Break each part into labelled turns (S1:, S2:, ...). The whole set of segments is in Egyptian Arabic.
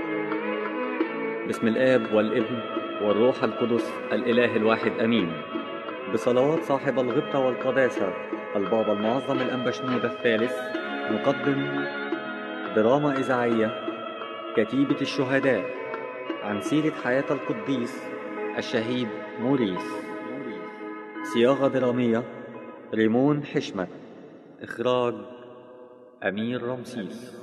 S1: بسم الآب والابن والروح القدس الإله الواحد أمين بصلوات صاحب الغبطة والقداسة البابا المعظم الأنبشنود الثالث نقدم دراما إذاعية كتيبة الشهداء عن سيرة حياة القديس الشهيد موريس صياغة درامية ريمون حشمت إخراج أمير رمسيس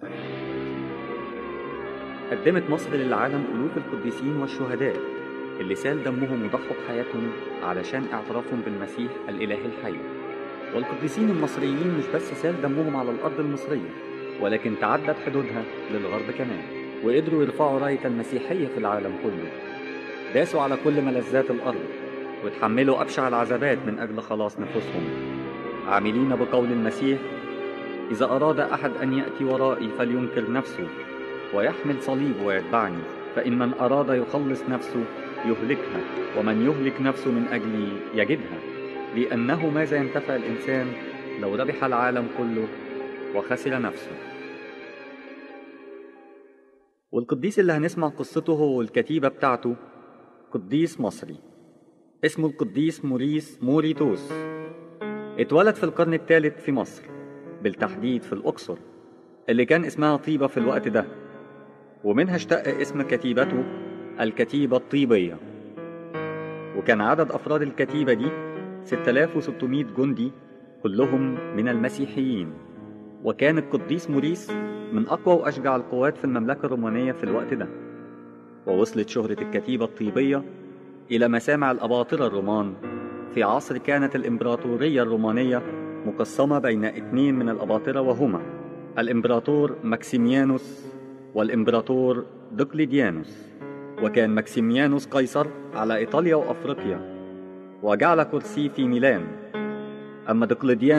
S1: قدمت مصر للعالم ألوف القديسين والشهداء اللي سال دمهم وضحوا بحياتهم علشان اعترافهم بالمسيح الإله الحي والقديسين المصريين مش بس سال دمهم على الأرض المصرية ولكن تعدت حدودها للغرب كمان وقدروا يرفعوا راية المسيحية في العالم كله داسوا على كل ملذات الأرض وتحملوا أبشع العذابات من أجل خلاص نفوسهم عاملين بقول المسيح إذا أراد أحد أن يأتي ورائي فلينكر نفسه ويحمل صليب ويتبعني فإن من أراد يخلص نفسه يهلكها ومن يهلك نفسه من أجلي يجدها لأنه ماذا ينتفع الإنسان لو ربح العالم كله وخسر نفسه والقديس اللي هنسمع قصته هو الكتيبة بتاعته قديس مصري اسمه القديس موريس موريتوس اتولد في القرن الثالث في مصر بالتحديد في الأقصر اللي كان اسمها طيبة في الوقت ده ومنها اشتق اسم كتيبته الكتيبة الطيبية وكان عدد أفراد الكتيبة دي 6600 جندي كلهم من المسيحيين وكان القديس موريس من أقوى وأشجع القوات في المملكة الرومانية في الوقت ده ووصلت شهرة الكتيبة الطيبية إلى مسامع الأباطرة الرومان في عصر كانت الإمبراطورية الرومانية مقسمة بين اثنين من الأباطرة وهما الإمبراطور ماكسيميانوس والإمبراطور دقليديانوس وكان ماكسيميانوس قيصر على إيطاليا وأفريقيا وجعل كرسي في ميلان أما دقلديانوس